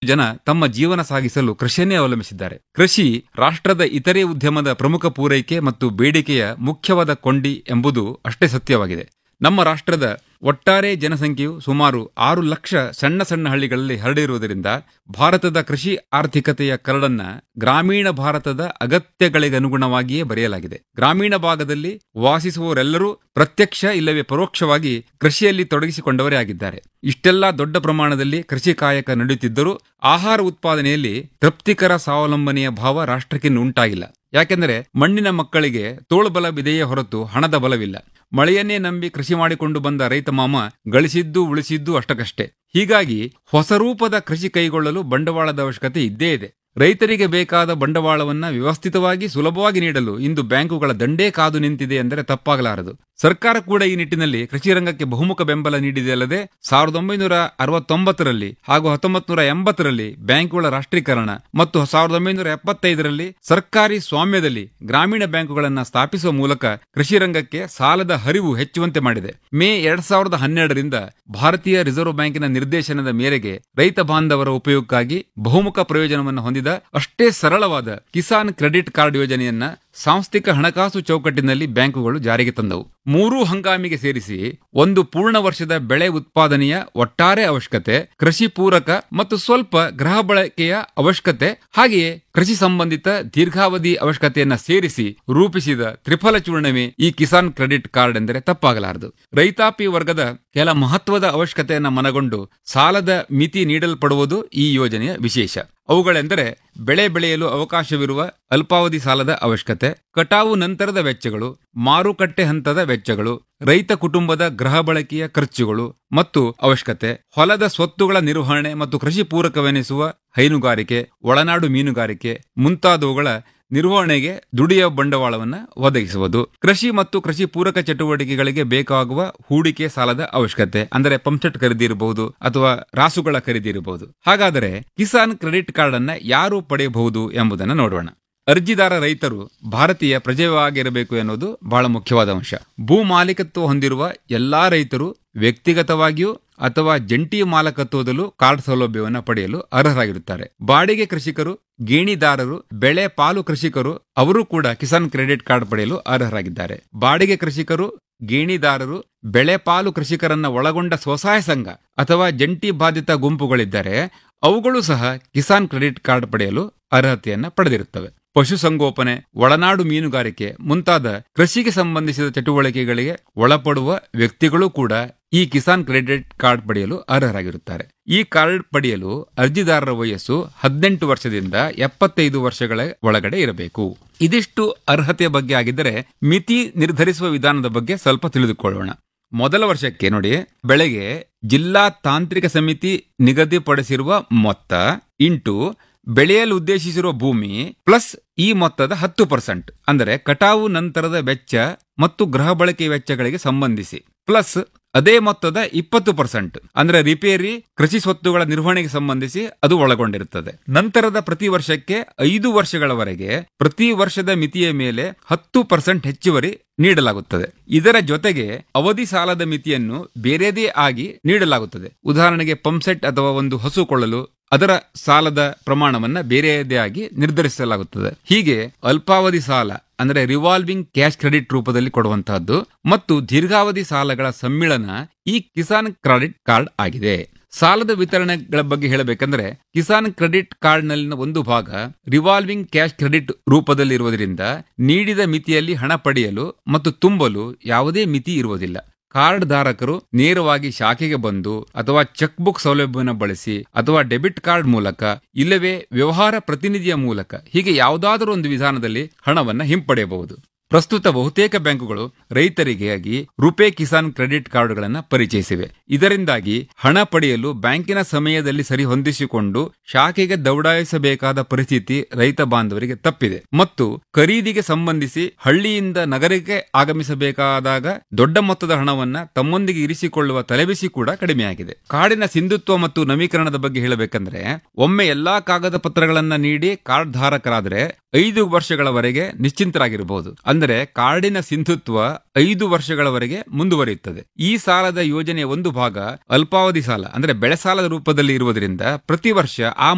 ಜನ ತಮ್ಮ ಜೀವನ ಸಾಗಿಸಲು ಕೃಷಿಯನ್ನೇ ಅವಲಂಬಿಸಿದ್ದಾರೆ ಕೃಷಿ ರಾಷ್ಟ್ರದ ಇತರೆ ಉದ್ಯಮದ ಪ್ರಮುಖ ಪೂರೈಕೆ ಮತ್ತು ಬೇಡಿಕೆಯ ಮುಖ್ಯವಾದ ಕೊಂಡಿ ಎಂಬುದು ಅಷ್ಟೇ ಸತ್ಯವಾಗಿದೆ ನಮ್ಮ ರಾಷ್ಟ್ರದ ಒಟ್ಟಾರೆ ಜನಸಂಖ್ಯೆಯು ಸುಮಾರು ಆರು ಲಕ್ಷ ಸಣ್ಣ ಸಣ್ಣ ಹಳ್ಳಿಗಳಲ್ಲಿ ಹರಡಿರುವುದರಿಂದ ಭಾರತದ ಕೃಷಿ ಆರ್ಥಿಕತೆಯ ಕರಡನ್ನ ಗ್ರಾಮೀಣ ಭಾರತದ ಅಗತ್ಯಗಳಿಗನುಗುಣವಾಗಿಯೇ ಬರೆಯಲಾಗಿದೆ ಗ್ರಾಮೀಣ ಭಾಗದಲ್ಲಿ ವಾಸಿಸುವವರೆಲ್ಲರೂ ಪ್ರತ್ಯಕ್ಷ ಇಲ್ಲವೇ ಪರೋಕ್ಷವಾಗಿ ಕೃಷಿಯಲ್ಲಿ ತೊಡಗಿಸಿಕೊಂಡವರೇ ಆಗಿದ್ದಾರೆ ಇಷ್ಟೆಲ್ಲ ದೊಡ್ಡ ಪ್ರಮಾಣದಲ್ಲಿ ಕೃಷಿ ಕಾಯಕ ನಡೆಯುತ್ತಿದ್ದರೂ ಆಹಾರ ಉತ್ಪಾದನೆಯಲ್ಲಿ ತೃಪ್ತಿಕರ ಸ್ವಾವಲಂಬನೆಯ ಭಾವ ರಾಷ್ಟ್ರಕ್ಕಿನ್ನು ಉಂಟಾಗಿಲ್ಲ ಯಾಕೆಂದರೆ ಮಣ್ಣಿನ ಮಕ್ಕಳಿಗೆ ತೋಳುಬಲವಿದೆಯೇ ಹೊರತು ಹಣದ ಬಲವಿಲ್ಲ ಮಳೆಯನ್ನೇ ನಂಬಿ ಕೃಷಿ ಮಾಡಿಕೊಂಡು ಬಂದ ರೈತ ಮಾಮ ಗಳಿಸಿದ್ದು ಉಳಿಸಿದ್ದು ಅಷ್ಟಕ್ಕಷ್ಟೇ ಹೀಗಾಗಿ ಹೊಸ ರೂಪದ ಕೃಷಿ ಕೈಗೊಳ್ಳಲು ಬಂಡವಾಳದ ಅವಶ್ಯಕತೆ ಇದ್ದೇ ಇದೆ ರೈತರಿಗೆ ಬೇಕಾದ ಬಂಡವಾಳವನ್ನ ವ್ಯವಸ್ಥಿತವಾಗಿ ಸುಲಭವಾಗಿ ನೀಡಲು ಇಂದು ಬ್ಯಾಂಕುಗಳ ದಂಡೇ ಕಾದು ನಿಂತಿದೆ ಎಂದರೆ ತಪ್ಪಾಗಲಾರದು ಸರ್ಕಾರ ಕೂಡ ಈ ನಿಟ್ಟಿನಲ್ಲಿ ಕೃಷಿ ರಂಗಕ್ಕೆ ಬಹುಮುಖ ಬೆಂಬಲ ನೀಡಿದೆ ಅಲ್ಲದೆ ಸಾವಿರದ ಒಂಬೈನೂರ ಅರವತ್ತೊಂಬತ್ತರಲ್ಲಿ ಹಾಗೂ ಹತ್ತೊಂಬತ್ತು ನೂರ ಎಂಬತ್ತರಲ್ಲಿ ಬ್ಯಾಂಕುಗಳ ರಾಷ್ಟ್ರೀಕರಣ ಮತ್ತು ಸಾವಿರದ ಒಂಬೈನೂರ ಎಪ್ಪತ್ತೈದರಲ್ಲಿ ಸರ್ಕಾರಿ ಸ್ವಾಮ್ಯದಲ್ಲಿ ಗ್ರಾಮೀಣ ಬ್ಯಾಂಕುಗಳನ್ನು ಸ್ಥಾಪಿಸುವ ಮೂಲಕ ಕೃಷಿ ರಂಗಕ್ಕೆ ಸಾಲದ ಹರಿವು ಹೆಚ್ಚುವಂತೆ ಮಾಡಿದೆ ಮೇ ಎರಡ್ ಸಾವಿರದ ಹನ್ನೆರಡರಿಂದ ಭಾರತೀಯ ರಿಸರ್ವ್ ಬ್ಯಾಂಕಿನ ನಿರ್ದೇಶನದ ಮೇರೆಗೆ ರೈತ ಬಾಂಧವರ ಉಪಯೋಗಕ್ಕಾಗಿ ಬಹುಮುಖ ಪ್ರಯೋಜನವನ್ನು ಹೊಂದಿದ ಅಷ್ಟೇ ಸರಳವಾದ ಕಿಸಾನ್ ಕ್ರೆಡಿಟ್ ಕಾರ್ಡ್ ಯೋಜನೆಯನ್ನ ಸಾಂಸ್ಥಿಕ ಹಣಕಾಸು ಚೌಕಟ್ಟಿನಲ್ಲಿ ಬ್ಯಾಂಕುಗಳು ಜಾರಿಗೆ ತಂದವು ಮೂರೂ ಹಂಗಾಮಿಗೆ ಸೇರಿಸಿ ಒಂದು ಪೂರ್ಣ ವರ್ಷದ ಬೆಳೆ ಉತ್ಪಾದನೆಯ ಒಟ್ಟಾರೆ ಅವಶ್ಯಕತೆ ಕೃಷಿ ಪೂರಕ ಮತ್ತು ಸ್ವಲ್ಪ ಗೃಹ ಬಳಕೆಯ ಅವಶ್ಯಕತೆ ಹಾಗೆಯೇ ಕೃಷಿ ಸಂಬಂಧಿತ ದೀರ್ಘಾವಧಿ ಅವಶ್ಯಕತೆಯನ್ನ ಸೇರಿಸಿ ರೂಪಿಸಿದ ತ್ರಿಫಲ ಚೂರ್ಣವೇ ಈ ಕಿಸಾನ್ ಕ್ರೆಡಿಟ್ ಕಾರ್ಡ್ ಎಂದರೆ ತಪ್ಪಾಗಲಾರದು ರೈತಾಪಿ ವರ್ಗದ ಕೆಲ ಮಹತ್ವದ ಅವಶ್ಯಕತೆಯನ್ನ ಮನಗೊಂಡು ಸಾಲದ ಮಿತಿ ನೀಡಲ್ಪಡುವುದು ಈ ಯೋಜನೆಯ ವಿಶೇಷ ಅವುಗಳೆಂದರೆ ಬೆಳೆ ಬೆಳೆಯಲು ಅವಕಾಶವಿರುವ ಅಲ್ಪಾವಧಿ ಸಾಲದ ಅವಶ್ಯಕತೆ ಕಟಾವು ನಂತರದ ವೆಚ್ಚಗಳು ಮಾರುಕಟ್ಟೆ ಹಂತದ ವೆಚ್ಚಗಳು ರೈತ ಕುಟುಂಬದ ಗೃಹ ಬಳಕೆಯ ಖರ್ಚುಗಳು ಮತ್ತು ಅವಶ್ಯಕತೆ ಹೊಲದ ಸ್ವತ್ತುಗಳ ನಿರ್ವಹಣೆ ಮತ್ತು ಕೃಷಿ ಪೂರಕವೆನಿಸುವ ಹೈನುಗಾರಿಕೆ ಒಳನಾಡು ಮೀನುಗಾರಿಕೆ ಮುಂತಾದವುಗಳ ನಿರ್ವಹಣೆಗೆ ದುಡಿಯ ಬಂಡವಾಳವನ್ನು ಒದಗಿಸುವುದು ಕೃಷಿ ಮತ್ತು ಕೃಷಿ ಪೂರಕ ಚಟುವಟಿಕೆಗಳಿಗೆ ಬೇಕಾಗುವ ಹೂಡಿಕೆ ಸಾಲದ ಅವಶ್ಯಕತೆ ಅಂದರೆ ಪಂಪ್ಸೆಟ್ ಖರೀದಿ ಇರಬಹುದು ಅಥವಾ ರಾಸುಗಳ ಖರೀದಿ ಇರಬಹುದು ಹಾಗಾದರೆ ಕಿಸಾನ್ ಕ್ರೆಡಿಟ್ ಕಾರ್ಡ್ ಅನ್ನ ಯಾರು ಪಡೆಯಬಹುದು ಎಂಬುದನ್ನು ನೋಡೋಣ ಅರ್ಜಿದಾರ ರೈತರು ಭಾರತೀಯ ಪ್ರಜೆವಾಗಿರಬೇಕು ಎನ್ನುವುದು ಬಹಳ ಮುಖ್ಯವಾದ ಅಂಶ ಭೂ ಮಾಲೀಕತ್ವ ಹೊಂದಿರುವ ಎಲ್ಲಾ ರೈತರು ವ್ಯಕ್ತಿಗತವಾಗಿಯೂ ಅಥವಾ ಜಂಟಿ ಮಾಲಕತ್ವದಲ್ಲೂ ಕಾರ್ಡ್ ಸೌಲಭ್ಯವನ್ನು ಪಡೆಯಲು ಅರ್ಹರಾಗಿರುತ್ತಾರೆ ಬಾಡಿಗೆ ಕೃಷಿಕರು ಗೇಣಿದಾರರು ಬೆಳೆ ಪಾಲು ಕೃಷಿಕರು ಅವರು ಕೂಡ ಕಿಸಾನ್ ಕ್ರೆಡಿಟ್ ಕಾರ್ಡ್ ಪಡೆಯಲು ಅರ್ಹರಾಗಿದ್ದಾರೆ ಬಾಡಿಗೆ ಕೃಷಿಕರು ಗೇಣಿದಾರರು ಬೆಳೆ ಪಾಲು ಕೃಷಿಕರನ್ನ ಒಳಗೊಂಡ ಸ್ವಸಹಾಯ ಸಂಘ ಅಥವಾ ಜಂಟಿ ಬಾಧಿತ ಗುಂಪುಗಳಿದ್ದರೆ ಅವುಗಳು ಸಹ ಕಿಸಾನ್ ಕ್ರೆಡಿಟ್ ಕಾರ್ಡ್ ಪಡೆಯಲು ಅರ್ಹತೆಯನ್ನ ಪಡೆದಿರುತ್ತವೆ ಪಶುಸಂಗೋಪನೆ ಒಳನಾಡು ಮೀನುಗಾರಿಕೆ ಮುಂತಾದ ಕೃಷಿಗೆ ಸಂಬಂಧಿಸಿದ ಚಟುವಟಿಕೆಗಳಿಗೆ ಒಳಪಡುವ ವ್ಯಕ್ತಿಗಳು ಕೂಡ ಈ ಕಿಸಾನ್ ಕ್ರೆಡಿಟ್ ಕಾರ್ಡ್ ಪಡೆಯಲು ಅರ್ಹರಾಗಿರುತ್ತಾರೆ ಈ ಕಾರ್ಡ್ ಪಡೆಯಲು ಅರ್ಜಿದಾರರ ವಯಸ್ಸು ಹದಿನೆಂಟು ವರ್ಷದಿಂದ ಎಪ್ಪತ್ತೈದು ವರ್ಷಗಳ ಒಳಗಡೆ ಇರಬೇಕು ಇದಿಷ್ಟು ಅರ್ಹತೆಯ ಬಗ್ಗೆ ಆಗಿದ್ದರೆ ಮಿತಿ ನಿರ್ಧರಿಸುವ ವಿಧಾನದ ಬಗ್ಗೆ ಸ್ವಲ್ಪ ತಿಳಿದುಕೊಳ್ಳೋಣ ಮೊದಲ ವರ್ಷಕ್ಕೆ ನೋಡಿ ಬೆಳೆಗೆ ಜಿಲ್ಲಾ ತಾಂತ್ರಿಕ ಸಮಿತಿ ನಿಗದಿಪಡಿಸಿರುವ ಮೊತ್ತ ಇಂಟು ಬೆಳೆಯಲು ಉದ್ದೇಶಿಸಿರುವ ಭೂಮಿ ಪ್ಲಸ್ ಈ ಮೊತ್ತದ ಹತ್ತು ಪರ್ಸೆಂಟ್ ಅಂದರೆ ಕಟಾವು ನಂತರದ ವೆಚ್ಚ ಮತ್ತು ಗೃಹ ಬಳಕೆ ವೆಚ್ಚಗಳಿಗೆ ಸಂಬಂಧಿಸಿ ಪ್ಲಸ್ ಅದೇ ಮೊತ್ತದ ಇಪ್ಪತ್ತು ಪರ್ಸೆಂಟ್ ಅಂದ್ರೆ ರಿಪೇರಿ ಕೃಷಿ ಸ್ವತ್ತುಗಳ ನಿರ್ವಹಣೆಗೆ ಸಂಬಂಧಿಸಿ ಅದು ಒಳಗೊಂಡಿರುತ್ತದೆ ನಂತರದ ಪ್ರತಿ ವರ್ಷಕ್ಕೆ ಐದು ವರ್ಷಗಳವರೆಗೆ ಪ್ರತಿ ವರ್ಷದ ಮಿತಿಯ ಮೇಲೆ ಹತ್ತು ಪರ್ಸೆಂಟ್ ಹೆಚ್ಚುವರಿ ನೀಡಲಾಗುತ್ತದೆ ಇದರ ಜೊತೆಗೆ ಅವಧಿ ಸಾಲದ ಮಿತಿಯನ್ನು ಬೇರೆದೇ ಆಗಿ ನೀಡಲಾಗುತ್ತದೆ ಉದಾಹರಣೆಗೆ ಪಂಪ್ಸೆಟ್ ಅಥವಾ ಒಂದು ಹಸು ಕೊಳ್ಳಲು ಅದರ ಸಾಲದ ಪ್ರಮಾಣವನ್ನ ಬೇರೆಯದೇ ಆಗಿ ನಿರ್ಧರಿಸಲಾಗುತ್ತದೆ ಹೀಗೆ ಅಲ್ಪಾವಧಿ ಸಾಲ ಅಂದ್ರೆ ರಿವಾಲ್ವಿಂಗ್ ಕ್ಯಾಶ್ ಕ್ರೆಡಿಟ್ ರೂಪದಲ್ಲಿ ಕೊಡುವಂತಹದ್ದು ಮತ್ತು ದೀರ್ಘಾವಧಿ ಸಾಲಗಳ ಸಮ್ಮಿಳನ ಈ ಕಿಸಾನ್ ಕ್ರೆಡಿಟ್ ಕಾರ್ಡ್ ಆಗಿದೆ ಸಾಲದ ವಿತರಣೆಗಳ ಬಗ್ಗೆ ಹೇಳಬೇಕಂದ್ರೆ ಕಿಸಾನ್ ಕ್ರೆಡಿಟ್ ಕಾರ್ಡ್ನಲ್ಲಿನ ಒಂದು ಭಾಗ ರಿವಾಲ್ವಿಂಗ್ ಕ್ಯಾಶ್ ಕ್ರೆಡಿಟ್ ರೂಪದಲ್ಲಿರುವುದರಿಂದ ನೀಡಿದ ಮಿತಿಯಲ್ಲಿ ಹಣ ಪಡೆಯಲು ಮತ್ತು ತುಂಬಲು ಯಾವುದೇ ಮಿತಿ ಇರುವುದಿಲ್ಲ ಕಾರ್ಡ್ ಧಾರಕರು ನೇರವಾಗಿ ಶಾಖೆಗೆ ಬಂದು ಅಥವಾ ಚೆಕ್ ಬುಕ್ ಸೌಲಭ್ಯವನ್ನು ಬಳಸಿ ಅಥವಾ ಡೆಬಿಟ್ ಕಾರ್ಡ್ ಮೂಲಕ ಇಲ್ಲವೇ ವ್ಯವಹಾರ ಪ್ರತಿನಿಧಿಯ ಮೂಲಕ ಹೀಗೆ ಯಾವುದಾದರೂ ಒಂದು ವಿಧಾನದಲ್ಲಿ ಹಣವನ್ನು ಹಿಂಪಡೆಯಬಹುದು ಪ್ರಸ್ತುತ ಬಹುತೇಕ ಬ್ಯಾಂಕುಗಳು ರೈತರಿಗಾಗಿ ರುಪೇ ಕಿಸಾನ್ ಕ್ರೆಡಿಟ್ ಕಾರ್ಡ್ಗಳನ್ನು ಪರಿಚಯಿಸಿವೆ ಇದರಿಂದಾಗಿ ಹಣ ಪಡೆಯಲು ಬ್ಯಾಂಕಿನ ಸಮಯದಲ್ಲಿ ಸರಿ ಹೊಂದಿಸಿಕೊಂಡು ಶಾಖೆಗೆ ದೌಡಾಯಿಸಬೇಕಾದ ಪರಿಸ್ಥಿತಿ ರೈತ ಬಾಂಧವರಿಗೆ ತಪ್ಪಿದೆ ಮತ್ತು ಖರೀದಿಗೆ ಸಂಬಂಧಿಸಿ ಹಳ್ಳಿಯಿಂದ ನಗರಕ್ಕೆ ಆಗಮಿಸಬೇಕಾದಾಗ ದೊಡ್ಡ ಮೊತ್ತದ ಹಣವನ್ನ ತಮ್ಮೊಂದಿಗೆ ಇರಿಸಿಕೊಳ್ಳುವ ತಲೆಬಿಸಿ ಕೂಡ ಕಡಿಮೆಯಾಗಿದೆ ಕಾಡಿನ ಸಿಂಧುತ್ವ ಮತ್ತು ನವೀಕರಣದ ಬಗ್ಗೆ ಹೇಳಬೇಕಂದ್ರೆ ಒಮ್ಮೆ ಎಲ್ಲಾ ಕಾಗದ ಪತ್ರಗಳನ್ನ ನೀಡಿ ಕಾರ್ಡ್ ಧಾರಕರಾದರೆ ಐದು ವರ್ಷಗಳವರೆಗೆ ನಿಶ್ಚಿಂತರಾಗಿರಬಹುದು ಅಂದರೆ ಕಾರ್ಡಿನ ಸಿಂಧುತ್ವ ಐದು ವರ್ಷಗಳವರೆಗೆ ಮುಂದುವರಿಯುತ್ತದೆ ಈ ಸಾಲದ ಯೋಜನೆಯ ಒಂದು ಭಾಗ ಅಲ್ಪಾವಧಿ ಸಾಲ ಅಂದ್ರೆ ಬೆಳೆ ಸಾಲದ ರೂಪದಲ್ಲಿ ಇರುವುದರಿಂದ ಪ್ರತಿ ವರ್ಷ ಆ